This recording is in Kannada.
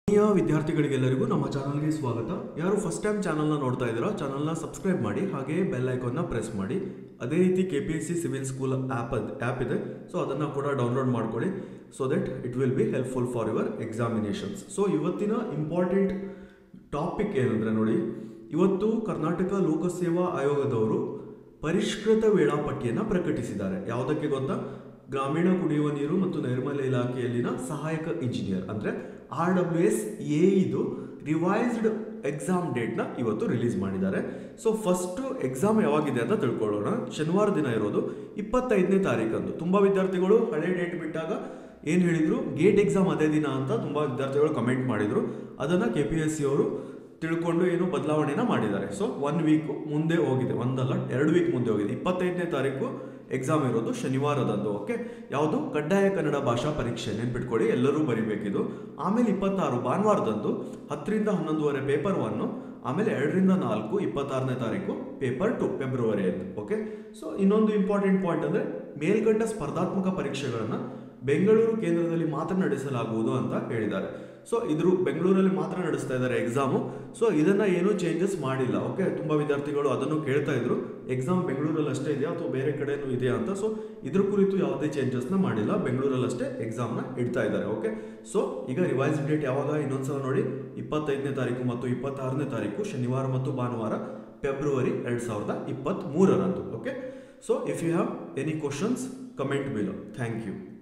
ಪ್ರಿಯ ವಿದ್ಯಾರ್ಥಿಗಳಿಗೆಲ್ಲರಿಗೂ ನಮ್ಮ ಚಾನಲ್ಗೆ ಸ್ವಾಗತ ಯಾರು ಫಸ್ಟ್ ಟೈಮ್ ಚಾನಲ್ನ ನೋಡ್ತಾ ಇದ್ದೀರಾ ಚಾನಲ್ನ ಸಬ್ಸ್ಕ್ರೈಬ್ ಮಾಡಿ ಹಾಗೆ ಬೆಲ್ ಐಕಾನ್ನ ಪ್ರೆಸ್ ಮಾಡಿ ಅದೇ ರೀತಿ K P S C civil school app app ಇದೆ ಸೊ ಅದನ್ನು ಕೂಡ ಡೌನ್ಲೋಡ್ ಮಾಡ್ಕೊಳ್ಳಿ so that it will be helpful for your examinations so ಇವತ್ತಿನ ಇಂಪಾರ್ಟೆಂಟ್ ಟಾಪಿಕ್ ಏನಂದರೆ ನೋಡಿ ಇವತ್ತು ಕರ್ನಾಟಕ ಲೋಕಸೇವಾ ಆಯೋಗದವರು ಪರಿಷ್ಕೃತ ವೇಳಾಪಟ್ಟಿಯನ್ನು ಪ್ರಕಟಿಸಿದ್ದಾರೆ ಯಾವುದಕ್ಕೆ ಗೊತ್ತಾ ಗ್ರಾಮೀಣ ಕುಡಿಯುವ ನೀರು ಮತ್ತು ನೈರ್ಮಲ್ಯ ಇಲಾಖೆಯಲ್ಲಿನ ಸಹಾಯಕ ಇಂಜಿನಿಯರ್ ಅಂದರೆ ಆರ್ ಡಬ್ಲ್ಯೂ ಎಸ್ ಎ ಇದು ರಿವೈಸ್ಡ್ ಎಕ್ಸಾಮ್ ಡೇಟ್ನ ಇವತ್ತು ರಿಲೀಸ್ ಮಾಡಿದ್ದಾರೆ ಸೊ ಫಸ್ಟು ಎಕ್ಸಾಮ್ ಯಾವಾಗಿದೆ ಅಂತ ತಿಳ್ಕೊಳ್ಳೋಣ ಶನಿವಾರ ದಿನ ಇರೋದು ಇಪ್ಪತ್ತೈದನೇ ತಾರೀಕಂದು ತುಂಬ ವಿದ್ಯಾರ್ಥಿಗಳು ಹಳೆ ಡೇಟ್ ಬಿಟ್ಟಾಗ ಏನು ಹೇಳಿದರು ಗೇಟ್ ಎಕ್ಸಾಮ್ ಅದೇ ದಿನ ಅಂತ ತುಂಬ ವಿದ್ಯಾರ್ಥಿಗಳು ಕಮೆಂಟ್ ಮಾಡಿದರು ಅದನ್ನು ಕೆ ಪಿ ಎಸ್ ಸಿ ಅವರು ತಿಳ್ಕೊಂಡು ಏನು ಬದಲಾವಣೆನ ಮಾಡಿದ್ದಾರೆ ಸೊ ಒನ್ ವೀಕ್ ಮುಂದೆ ಹೋಗಿದೆ ಒಂದಲ್ಲ ಎರಡು ವೀಕ್ ಮುಂದೆ ಹೋಗಿದೆ ಇಪ್ಪತ್ತೈದನೇ ತಾರೀಕು ಎಕ್ಸಾಮ್ ಇರೋದು ಶನಿವಾರದಂದು ಓಕೆ ಯಾವುದು ಕಡ್ಡಾಯ ಕನ್ನಡ ಭಾಷಾ ಪರೀಕ್ಷೆ ನೆನ್ಪಿಟ್ಕೊಳ್ಳಿ ಎಲ್ಲರೂ ಬರಿಬೇಕಿದು ಆಮೇಲೆ ಇಪ್ಪತ್ತಾರು ಭಾನುವಾರದಂದು ಹತ್ತರಿಂದ ಹನ್ನೊಂದುವರೆ ಪೇಪರ್ ಒನ್ನು ಆಮೇಲೆ ಎರಡರಿಂದ ನಾಲ್ಕು ಇಪ್ಪತ್ತಾರನೇ ತಾರೀಕು ಪೇಪರ್ ಟು ಫೆಬ್ರವರಿ ಐದು ಓಕೆ ಸೊ ಇನ್ನೊಂದು ಇಂಪಾರ್ಟೆಂಟ್ ಪಾಯಿಂಟ್ ಅಂದರೆ ಮೇಲ್ಕಂಡ ಸ್ಪರ್ಧಾತ್ಮಕ ಪರೀಕ್ಷೆಗಳನ್ನು ಬೆಂಗಳೂರು ಕೇಂದ್ರದಲ್ಲಿ ಮಾತ್ರ ನಡೆಸಲಾಗುವುದು ಅಂತ ಹೇಳಿದ್ದಾರೆ ಸೊ ಇದ್ರು ಬೆಂಗಳೂರಲ್ಲಿ ಮಾತ್ರ ನಡೆಸ್ತಾ ಇದ್ದಾರೆ ಎಕ್ಸಾಮು ಸೊ ಇದನ್ನ ಏನೂ ಚೇಂಜಸ್ ಮಾಡಿಲ್ಲ ಓಕೆ ತುಂಬ ವಿದ್ಯಾರ್ಥಿಗಳು ಅದನ್ನು ಕೇಳ್ತಾ ಇದ್ರು ಎಕ್ಸಾಮ್ ಬೆಂಗಳೂರಲ್ಲಿ ಅಷ್ಟೇ ಇದೆಯಾ ಅಥವಾ ಬೇರೆ ಕಡೆನೂ ಇದೆಯಾ ಅಂತ ಸೊ ಇದ್ರ ಕುರಿತು ಯಾವುದೇ ಚೇಂಜಸ್ನ ಮಾಡಿಲ್ಲ ಬೆಂಗಳೂರಲ್ಲಷ್ಟೇ ಎಕ್ಸಾಮ್ನ ಇಡ್ತಾ ಇದ್ದಾರೆ ಓಕೆ ಸೊ ಈಗ ರಿವೈಸ್ ಡೇಟ್ ಯಾವಾಗ ಇನ್ನೊಂದ್ಸಲ ನೋಡಿ ಇಪ್ಪತ್ತೈದನೇ ತಾರೀಕು ಮತ್ತು ಇಪ್ಪತ್ತಾರನೇ ತಾರೀಕು ಶನಿವಾರ ಮತ್ತು ಭಾನುವಾರ ಫೆಬ್ರವರಿ ಎರಡು ಸಾವಿರದ ಇಪ್ಪತ್ತ್ಮೂರರಂದು okay so if you have any questions comment below thank you